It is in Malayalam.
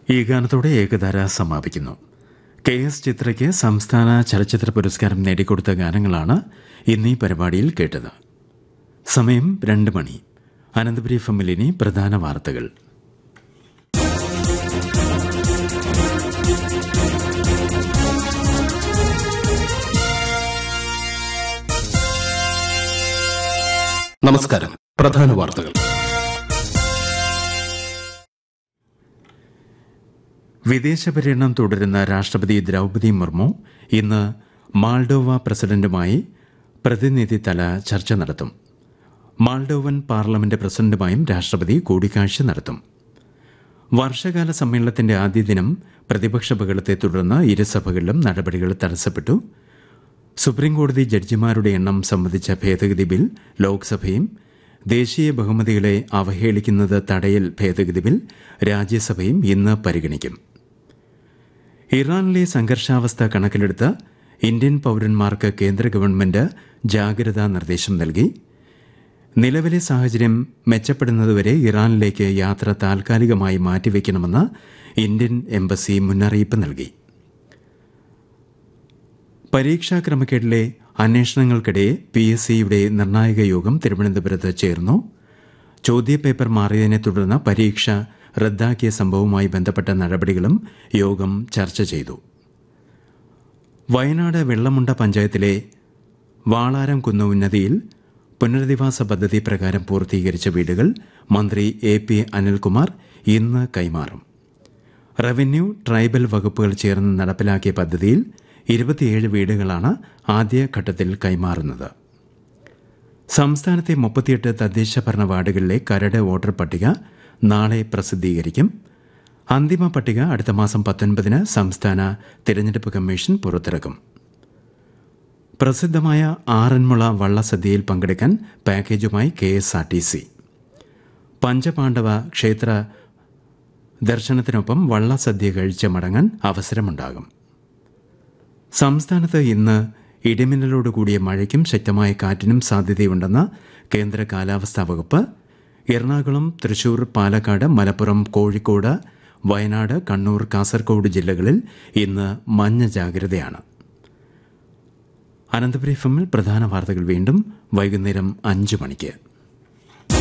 ഈ ഗാനത്തോടെ ഏകധാര സമാപിക്കുന്നു കെ എസ് ചിത്രയ്ക്ക് സംസ്ഥാന ചലച്ചിത്ര പുരസ്കാരം നേടിക്കൊടുത്ത ഗാനങ്ങളാണ് ഇന്നീ പരിപാടിയിൽ കേട്ടത് സമയം രണ്ട് മണി അനന്തപുരി ഫമിലിനി പ്രധാന വാർത്തകൾ നമസ്കാരം പ്രധാന വാർത്തകൾ വിദേശ പര്യടനം തുടരുന്ന രാഷ്ട്രപതി ദ്രൗപദി മുർമു ഇന്ന് മാൾഡോവ പ്രസിഡന്റുമായി പ്രതിനിധിതല ചർച്ച നടത്തും മാൾഡോവൻ പാർലമെന്റ് പ്രസിഡന്റുമായും രാഷ്ട്രപതി കൂടിക്കാഴ്ച നടത്തും വർഷകാല സമ്മേളനത്തിന്റെ ആദ്യ ദിനം പ്രതിപക്ഷ ബഹളത്തെ തുടർന്ന് ഇരുസഭകളിലും നടപടികൾ തടസ്സപ്പെട്ടു സുപ്രീംകോടതി ജഡ്ജിമാരുടെ എണ്ണം സംബന്ധിച്ച ഭേദഗതി ബിൽ ലോക്സഭയും ദേശീയ ബഹുമതികളെ അവഹേളിക്കുന്നത് തടയൽ ഭേദഗതി ബിൽ രാജ്യസഭയും ഇന്ന് പരിഗണിക്കും ഇറാനിലെ സംഘർഷാവസ്ഥ കണക്കിലെടുത്ത് ഇന്ത്യൻ പൌരന്മാർക്ക് കേന്ദ്ര ഗവൺമെന്റ് ജാഗ്രതാ നിർദ്ദേശം നൽകി നിലവിലെ സാഹചര്യം മെച്ചപ്പെടുന്നതുവരെ ഇറാനിലേക്ക് യാത്ര താൽക്കാലികമായി മാറ്റിവെക്കണമെന്ന് ഇന്ത്യൻ എംബസി മുന്നറിയിപ്പ് നൽകി പരീക്ഷാ ക്രമക്കേടിലെ അന്വേഷണങ്ങൾക്കിടെ പി എസ് സിയുടെ നിർണായക യോഗം തിരുവനന്തപുരത്ത് ചേർന്നു ചോദ്യപേപ്പർ മാറിയതിനെ തുടർന്ന് പരീക്ഷ റദ്ദാക്കിയ സംഭവവുമായി ബന്ധപ്പെട്ട നടപടികളും യോഗം ചർച്ച ചെയ്തു വയനാട് വെള്ളമുണ്ട പഞ്ചായത്തിലെ വാളാരം കുന്ന് ഉന്നതിയിൽ പുനരധിവാസ പദ്ധതി പ്രകാരം പൂർത്തീകരിച്ച വീടുകൾ മന്ത്രി എ പി അനിൽകുമാർ ഇന്ന് കൈമാറും റവന്യൂ ട്രൈബൽ വകുപ്പുകൾ ചേർന്ന് നടപ്പിലാക്കിയ പദ്ധതിയിൽ ഇരുപത്തിയേഴ് വീടുകളാണ് ആദ്യഘട്ടത്തിൽ കൈമാറുന്നത് സംസ്ഥാനത്തെ മുപ്പത്തിയെട്ട് തദ്ദേശ ഭരണ വാർഡുകളിലെ കരട് വോട്ടർ പട്ടിക നാളെ പ്രസിദ്ധീകരിക്കും അന്തിമ പട്ടിക അടുത്ത മാസം പത്തൊൻപതിന് സംസ്ഥാന തിരഞ്ഞെടുപ്പ് കമ്മീഷൻ പുറത്തിറക്കും പ്രസിദ്ധമായ ആറന്മുള വള്ളസദ്യയിൽ പങ്കെടുക്കാൻ പാക്കേജുമായി K S R T C പഞ്ചപാണ്ഡവ ക്ഷേത്ര ദർശനത്തിനൊപ്പം വള്ളസദ്യ കഴിച്ച് മടങ്ങാൻ അവസരമുണ്ടാകും സംസ്ഥാനത്ത് ഇന്ന് ഇടിമിന്നലോട് കൂടിയ മഴയ്ക്കും ശക്തമായ കാറ്റിനും സാധ്യതയുണ്ടെന്ന് കേന്ദ്ര കാലാവസ്ഥാ വകുപ്പ് എറണാകുളം തൃശൂർ പാലക്കാട് മലപ്പുറം കോഴിക്കോട് വയനാട് കണ്ണൂർ കാസർഗോഡ് ജില്ലകളിൽ ഇന്ന് മഞ്ഞ ജാഗ്രതയാണ് അനന്തപുരി എഫ്എമ്മിൽ പ്രധാന വാർത്തകൾ വീണ്ടും വൈകുന്നേരം അഞ്ച് മണിക്ക്